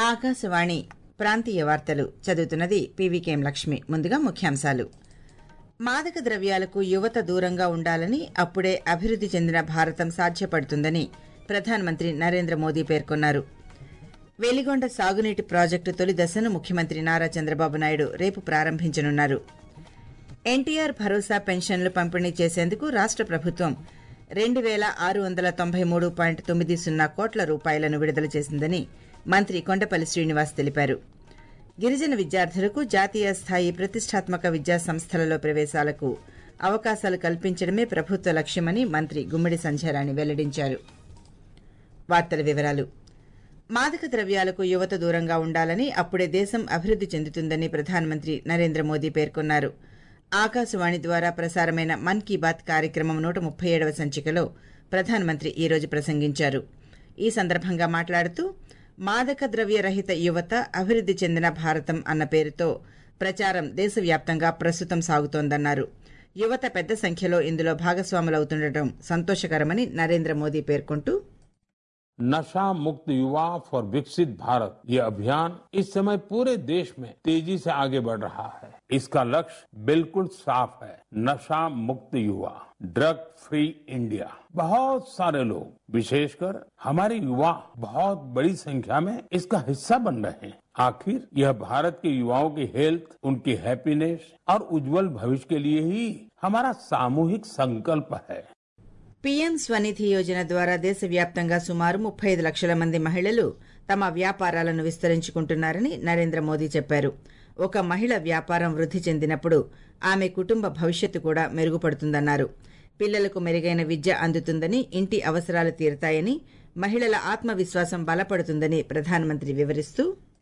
ఆకాశవాణి ప్రాంతీయ వార్తలు చదువుతున్నది పీవీకేఎం లక్ష్మి ముందుగా ముఖ్యాంశాలు మాదక ద్రవ్యాలకు యువత దూరంగా ఉండాలని అప్పుడే అభివృద్ది చెందిన భారతం సాధ్యపడుతుందని ప్రధానమంత్రి నరేంద్ర మోదీ పేర్కొన్నారు వెలిగొండ సాగునీటి ప్రాజెక్టు తొలి దశను ముఖ్యమంత్రి నారా చంద్రబాబు నాయుడు రేపు ప్రారంభించనున్నారు ఎన్టీఆర్ భరోసా పెన్షన్లు పంపిణీ చేసేందుకు రాష్ట ప్రభుత్వం రెండు వేల ఆరు వందల తొంభై మూడు పాయింట్ తొమ్మిది సున్నా కోట్ల రూపాయలను విడుదల చేసిందని మంత్రి కొండపల్లి శ్రీనివాస్ తెలిపారు గిరిజన విద్యార్థులకు జాతీయ స్థాయి ప్రతిష్టాత్మక విద్యా సంస్థలలో ప్రవేశాలకు అవకాశాలు కల్పించడమే ప్రభుత్వ లక్ష్యమని మంత్రి గుమ్మడి సంధ్యారాణి వెల్లడించారు వార్తల వివరాలు మాదక ద్రవ్యాలకు యువత దూరంగా ఉండాలని అప్పుడే దేశం అభివృద్ది చెందుతుందని ప్రధానమంత్రి నరేంద్ర మోదీ పేర్కొన్నారు ఆకాశవాణి ద్వారా ప్రసారమైన మన్ కీ బాత్ కార్యక్రమం నూట ముప్పై ఏడవ సంచికలో ప్రధానమంత్రి ఈ రోజు ప్రసంగించారు ఈ సందర్భంగా మాట్లాడుతూ మాదక ద్రవ్య రహిత యువత అభివృద్ది చెందిన భారతం అన్న పేరుతో ప్రచారం దేశవ్యాప్తంగా ప్రస్తుతం సాగుతోందన్నారు యువత పెద్ద సంఖ్యలో ఇందులో భాగస్వాములవుతుండటం సంతోషకరమని నరేంద్ర మోదీ పేర్కొంటూ नशा मुक्त युवा फॉर विकसित भारत ये अभियान इस समय पूरे देश में तेजी से आगे बढ़ रहा है इसका लक्ष्य बिल्कुल साफ है नशा मुक्त युवा ड्रग फ्री इंडिया बहुत सारे लोग विशेषकर हमारे युवा बहुत बड़ी संख्या में इसका हिस्सा बन रहे हैं आखिर यह भारत के युवाओं की हेल्थ उनकी हैप्पीनेस और उज्जवल भविष्य के लिए ही हमारा सामूहिक संकल्प है పీఎం స్వనిధి యోజన ద్వారా దేశవ్యాప్తంగా సుమారు ముప్పై ఐదు లక్షల మంది మహిళలు తమ వ్యాపారాలను విస్తరించుకుంటున్నారని నరేంద్ర మోదీ చెప్పారు ఒక మహిళ వ్యాపారం వృద్ధి చెందినప్పుడు ఆమె కుటుంబ భవిష్యత్తు కూడా మెరుగుపడుతుందన్నారు పిల్లలకు మెరుగైన విద్య అందుతుందని ఇంటి అవసరాలు తీరతాయని మహిళల ఆత్మవిశ్వాసం బలపడుతుందని ప్రధానమంత్రి వివరిస్తూ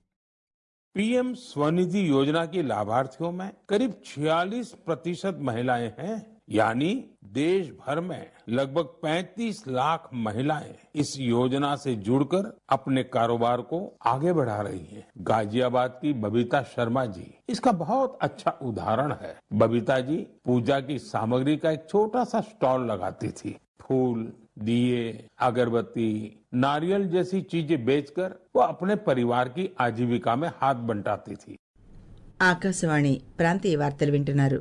पीएम स्वनिधि योजना की लाभार्थियों में करीब 46 प्रतिशत महिलाएं हैं यानी देश भर में लगभग 35 लाख महिलाएं इस योजना से जुड़कर अपने कारोबार को आगे बढ़ा रही हैं। गाजियाबाद की बबीता शर्मा जी इसका बहुत अच्छा उदाहरण है बबीता जी पूजा की सामग्री का एक छोटा सा स्टॉल लगाती थी फूल दिए अगरबत्ती नारियल जैसी चीजें बेचकर वो अपने परिवार की आजीविका में हाथ बंटाती थी ఆకాశవాణి ప్రాంతీయ వార్తలు వింటున్నారు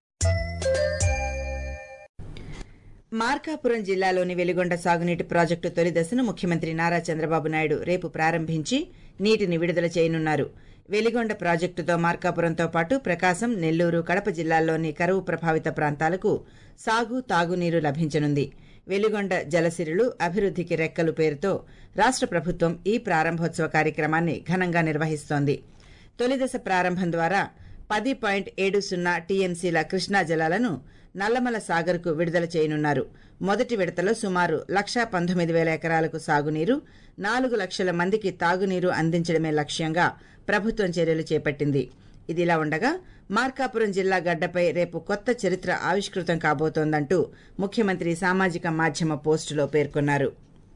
మార్కాపురం జిల్లాలోని వెలిగొండ సాగునీటి ప్రాజెక్టు తొలి దశను ముఖ్యమంత్రి నారా చంద్రబాబు నాయుడు రేపు ప్రారంభించి నీటిని విడుదల చేయనున్నారు వెలిగొండ ప్రాజెక్టుతో మార్కాపురంతో పాటు ప్రకాశం నెల్లూరు కడప జిల్లాల్లోని కరువు ప్రభావిత ప్రాంతాలకు సాగు తాగునీరు లభించనుంది వెలిగొండ జలసిరులు అభివృద్ధికి రెక్కలు పేరుతో రాష్ట ప్రభుత్వం ఈ ప్రారంభోత్సవ కార్యక్రమాన్ని ఘనంగా నిర్వహిస్తోంది తొలిదశ ప్రారంభం ద్వారా పది పాయింట్ ఏడు సున్నా టీఎంసీల కృష్ణా జలాలను నల్లమల సాగర్కు విడుదల చేయనున్నారు మొదటి విడతలో సుమారు లక్షా పంతొమ్మిది వేల ఎకరాలకు సాగునీరు నాలుగు లక్షల మందికి తాగునీరు అందించడమే లక్ష్యంగా ప్రభుత్వం చర్యలు చేపట్టింది ఇదిలా ఉండగా మార్కాపురం జిల్లా గడ్డపై రేపు కొత్త చరిత్ర ఆవిష్కృతం కాబోతోందంటూ ముఖ్యమంత్రి సామాజిక మాధ్యమ పోస్టులో పేర్కొన్నారు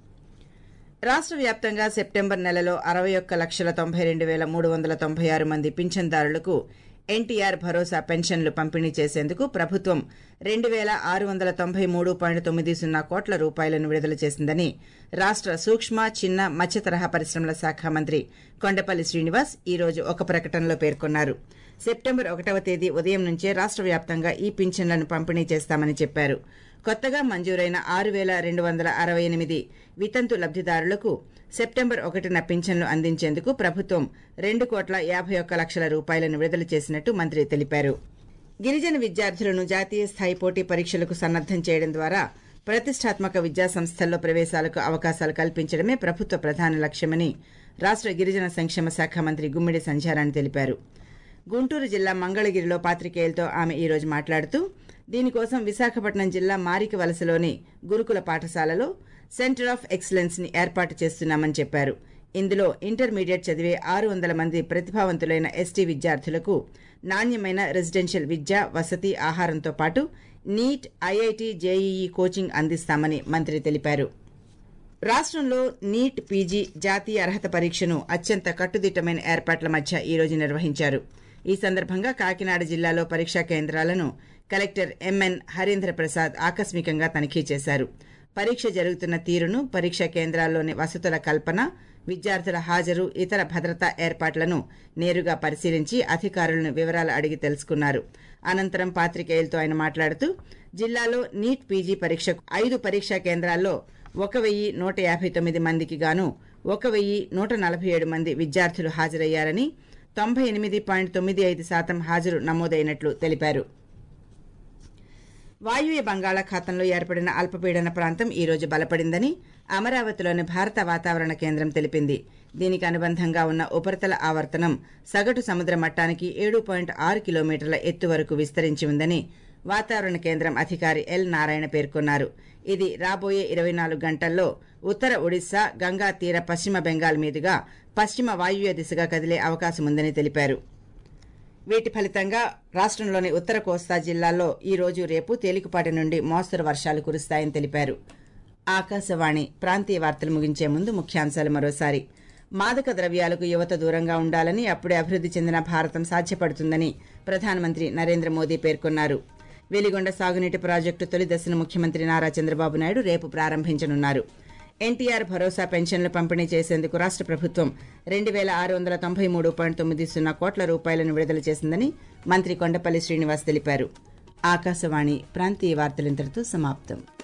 రాష్ట్ర వ్యాప్తంగా సెప్టెంబర్ నెలలో అరవై ఒక్క లక్షల తొంభై రెండు వేల మూడు వందల తొంభై ఆరు మంది పింఛన్దారులకు ఎన్టీఆర్ భరోసా పెన్షన్లు పంపిణీ చేసేందుకు ప్రభుత్వం రెండు వేల ఆరు వందల తొంభై మూడు పాయింట్ తొమ్మిది సున్నా కోట్ల రూపాయలను విడుదల చేసిందని రాష్ట్ర సూక్ష్మ చిన్న మత్స్య తరహా పరిశ్రమల శాఖ మంత్రి కొండపల్లి శ్రీనివాస్ ఈ రోజు ఒక ప్రకటనలో పేర్కొన్నారు సెప్టెంబర్ ఒకటవ తేదీ ఉదయం నుంచే రాష్ట్ర వ్యాప్తంగా ఈ పింఛన్లను పంపిణీ చేస్తామని చెప్పారు కొత్తగా మంజూరైన ఆరు వేల రెండు వందల అరవై ఎనిమిది వితంతు లబ్దిదారులకు సెప్టెంబర్ ఒకటిన పింఛన్లు అందించేందుకు ప్రభుత్వం రెండు కోట్ల యాభై ఒక్క లక్షల రూపాయలను విడుదల చేసినట్టు మంత్రి తెలిపారు గిరిజన విద్యార్థులను జాతీయ స్థాయి పోటీ పరీక్షలకు సన్నద్దం చేయడం ద్వారా ప్రతిష్టాత్మక విద్యా సంస్థల్లో ప్రవేశాలకు అవకాశాలు కల్పించడమే ప్రభుత్వ ప్రధాన లక్ష్యమని రాష్ట్ర గిరిజన సంక్షేమ శాఖ మంత్రి గుమ్మిడి సంధ్యారాణి తెలిపారు గుంటూరు జిల్లా మంగళగిరిలో పాత్రికేయులతో ఆమె ఈ రోజు మాట్లాడుతూ దీనికోసం విశాఖపట్నం జిల్లా మారిక వలసలోని గురుకుల పాఠశాలలో సెంటర్ ఆఫ్ ఎక్సలెన్స్ ని ఏర్పాటు చేస్తున్నామని చెప్పారు ఇందులో ఇంటర్మీడియట్ చదివే ఆరు వందల మంది ప్రతిభావంతులైన ఎస్టీ విద్యార్థులకు నాణ్యమైన రెసిడెన్షియల్ విద్య వసతి ఆహారంతో పాటు నీట్ ఐఐటి జేఈఈ కోచింగ్ అందిస్తామని మంత్రి తెలిపారు రాష్ట్రంలో నీట్ పీజీ జాతీయ అర్హత పరీక్షను అత్యంత కట్టుదిట్టమైన ఏర్పాట్ల మధ్య ఈ రోజు నిర్వహించారు ఈ సందర్భంగా కాకినాడ జిల్లాలో పరీక్షా కేంద్రాలను కలెక్టర్ ఎంఎన్ హరీంద్ర ప్రసాద్ ఆకస్మికంగా తనిఖీ చేశారు పరీక్ష జరుగుతున్న తీరును పరీక్షా కేంద్రాల్లోని వసతుల కల్పన విద్యార్థుల హాజరు ఇతర భద్రతా ఏర్పాట్లను నేరుగా పరిశీలించి అధికారులను వివరాలు అడిగి తెలుసుకున్నారు అనంతరం పాత్రికేయులతో ఆయన మాట్లాడుతూ జిల్లాలో నీట్ పీజీ పరీక్షకు ఐదు పరీక్షా కేంద్రాల్లో ఒక వెయ్యి నూట యాభై తొమ్మిది మందికి గాను ఒక వెయ్యి నూట నలభై ఏడు మంది విద్యార్థులు హాజరయ్యారని తొంభై ఎనిమిది పాయింట్ తొమ్మిది ఐదు శాతం హాజరు నమోదైనట్లు తెలిపారు వాయువ్య బంగాళాఖాతంలో ఏర్పడిన అల్పపీడన ప్రాంతం ఈ రోజు బలపడిందని అమరావతిలోని భారత వాతావరణ కేంద్రం తెలిపింది దీనికి అనుబంధంగా ఉన్న ఉపరితల ఆవర్తనం సగటు సముద్ర మట్టానికి ఏడు పాయింట్ ఆరు కిలోమీటర్ల ఎత్తు వరకు విస్తరించి ఉందని వాతావరణ కేంద్రం అధికారి ఎల్ నారాయణ పేర్కొన్నారు ఇది రాబోయే ఇరవై నాలుగు గంటల్లో ఉత్తర ఒడిశా గంగా తీర పశ్చిమ బెంగాల్ మీదుగా పశ్చిమ వాయువ్య దిశగా కదిలే అవకాశముందని తెలిపారు వీటి ఫలితంగా రాష్ట్రంలోని ఉత్తర కోస్తా జిల్లాల్లో ఈ రోజు రేపు తేలికపాటి నుండి మోస్తరు వర్షాలు కురుస్తాయని తెలిపారు ఆకాశవాణి ప్రాంతీయ వార్తలు ముగించే ముందు ముఖ్యాంశాలు మరోసారి మాదక ద్రవ్యాలకు యువత దూరంగా ఉండాలని అప్పుడే అభివృద్ధి చెందిన భారతం సాధ్యపడుతుందని ప్రధానమంత్రి నరేంద్ర మోదీ పేర్కొన్నారు వెలిగొండ సాగునీటి ప్రాజెక్టు తొలి దశను ముఖ్యమంత్రి నారా చంద్రబాబు నాయుడు రేపు ప్రారంభించనున్నారు ఎన్టీఆర్ భరోసా పెన్షన్లు పంపిణీ చేసేందుకు రాష్ట్ర ప్రభుత్వం రెండు వేల ఆరు వందల తొంభై మూడు పాయింట్ తొమ్మిది సున్నా కోట్ల రూపాయలను విడుదల చేసిందని మంత్రి కొండపల్లి శ్రీనివాస్ తెలిపారు ఆకాశవాణి ప్రాంతీయ వార్తలింతటితో సమాప్తం